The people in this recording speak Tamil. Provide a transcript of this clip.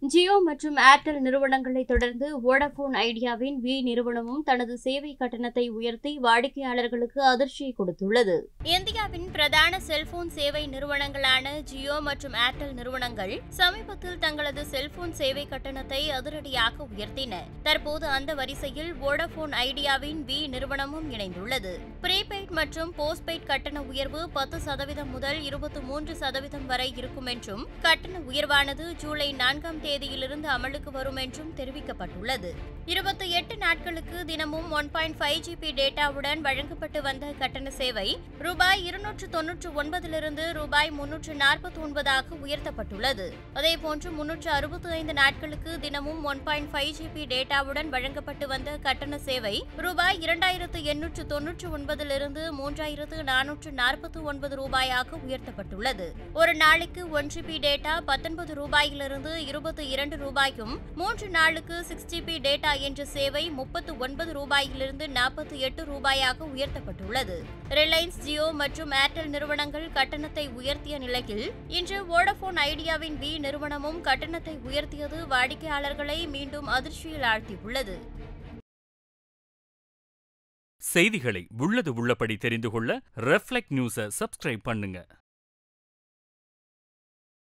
ஜியோ மற்றும் ஏர்டெல் நிறுவனங்களை தொடர்ந்து வோடபோன் ஐடியாவின் வி நிறுவனமும் தனது சேவை கட்டணத்தை உயர்த்தி வாடிக்கையாளர்களுக்கு அதிர்ச்சியை கொடுத்துள்ளது இந்தியாவின் பிரதான செல்போன் சேவை நிறுவனங்களான ஜியோ மற்றும் ஏர்டெல் நிறுவனங்கள் சமீபத்தில் தங்களது செல்போன் சேவை கட்டணத்தை அதிரடியாக உயர்த்தின தற்போது அந்த வரிசையில் வோடபோன் ஐடியாவின் வி நிறுவனமும் இணைந்துள்ளது ப்ரீபெய்ட் மற்றும் போஸ்ட்பெய்ட் கட்டண உயர்வு பத்து சதவீதம் முதல் இருபத்தி மூன்று சதவீதம் வரை இருக்கும் என்றும் கட்டண உயர்வானது ஜூலை நான்காம் தேதியிலிருந்து அமலுக்கு வரும் என்றும் தெரிவிக்கப்பட்டுள்ளது இருபத்தி எட்டு நாட்களுக்கு தினமும் ஒன் பாயிண்ட் ஃபைவ் ஜிபி டேட்டாவுடன் வழங்கப்பட்டு வந்த கட்டண சேவை ரூபாய் இருநூற்று தொன்னூற்று ஒன்பதிலிருந்து ரூபாய் முன்னூற்று நாற்பத்தி ஒன்பதாக உயர்த்தப்பட்டுள்ளது அதேபோன்று முன்னூற்று அறுபத்தி ஐந்து நாட்களுக்கு தினமும் ஒன் பாயிண்ட் ஃபைவ் ஜிபி டேட்டாவுடன் வழங்கப்பட்டு வந்த கட்டண சேவை ரூபாய் இரண்டாயிரத்து எண்ணூற்று தொன்னூற்று ஒன்பதிலிருந்து மூன்றாயிரத்து நானூற்று நாற்பத்தி ஒன்பது ரூபாயாக உயர்த்தப்பட்டுள்ளது ஒரு நாளைக்கு ஒன் ஜிபி டேட்டா பத்தொன்பது ரூபாயிலிருந்து இருபத்தி இரண்டு ரூபாய்க்கும் மூன்று நாளுக்கு சிக்ஸ் ஜிபி டேட்டா என்ற சேவை முப்பத்து ஒன்பது ரூபாயிலிருந்து நாற்பத்தி எட்டு ரூபாயாக உயர்த்தப்பட்டுள்ளது ரிலையன்ஸ் ஜியோ மற்றும் ஏர்டெல் நிறுவனங்கள் கட்டணத்தை உயர்த்திய நிலையில் இன்று வோடபோன் ஐடியாவின் வி நிறுவனமும் கட்டணத்தை உயர்த்தியது வாடிக்கையாளர்களை மீண்டும் அதிர்ச்சியில் ஆழ்த்தியுள்ளது செய்திகளை உள்ளது உள்ளபடி தெரிந்து கொள்ள ரெஃப்ளெக்ட் நியூஸை சப்ஸ்கிரைப் பண்ணுங்க